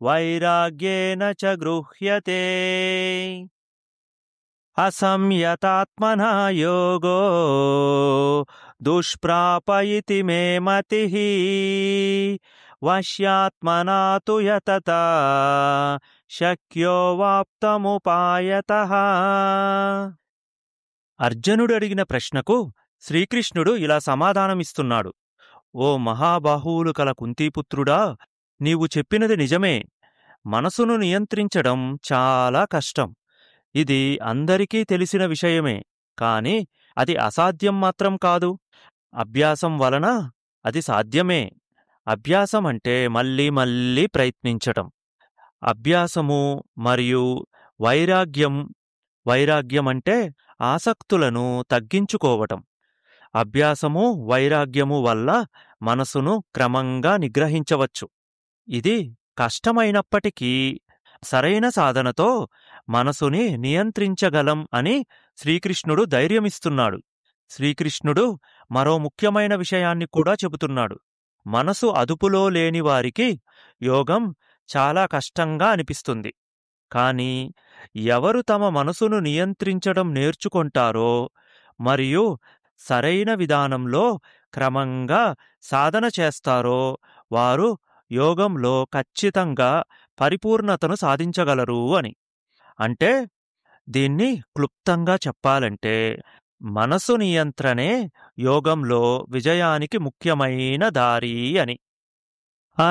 వైరాగ్యేన చ గృహ్యతే అసంయతాత్మనా యోగో దుష్ప్రాప ఇతి మే మతి వశ్యాత్మనా తు యతత శక్యో వాప్తముపాయత అర్జునుడు అడిగిన ప్రశ్నకు శ్రీకృష్ణుడు ఇలా సమాధానమిస్తున్నాడు ఓ మహాబాహువులు కల కుంతీపుత్రుడా నీవు చెప్పినది నిజమే మనసును నియంత్రించడం చాలా కష్టం ఇది అందరికీ తెలిసిన విషయమే కాని అది అసాధ్యం మాత్రం కాదు అభ్యాసం వలన అది సాధ్యమే అభ్యాసం అంటే మళ్ళీ మళ్ళీ ప్రయత్నించటం అభ్యాసము మరియు వైరాగ్యం వైరాగ్యం అంటే ఆసక్తులను తగ్గించుకోవటం అభ్యాసము వైరాగ్యము వల్ల మనసును క్రమంగా నిగ్రహించవచ్చు ఇది కష్టమైనప్పటికీ సరైన సాధనతో మనసుని నియంత్రించగలం అని శ్రీకృష్ణుడు ధైర్యమిస్తున్నాడు శ్రీకృష్ణుడు మరో ముఖ్యమైన విషయాన్ని కూడా చెబుతున్నాడు మనసు అదుపులో లేని వారికి యోగం చాలా కష్టంగా అనిపిస్తుంది కాని ఎవరు తమ మనసును నియంత్రించడం నేర్చుకొంటారో మరియు సరైన విధానంలో క్రమంగా సాధన చేస్తారో వారు యోగంలో ఖచ్చితంగా పరిపూర్ణతను సాధించగలరు అని అంటే దీన్ని క్లుప్తంగా చెప్పాలంటే మనసు నియంత్రణే యోగంలో విజయానికి ముఖ్యమైన దారి అని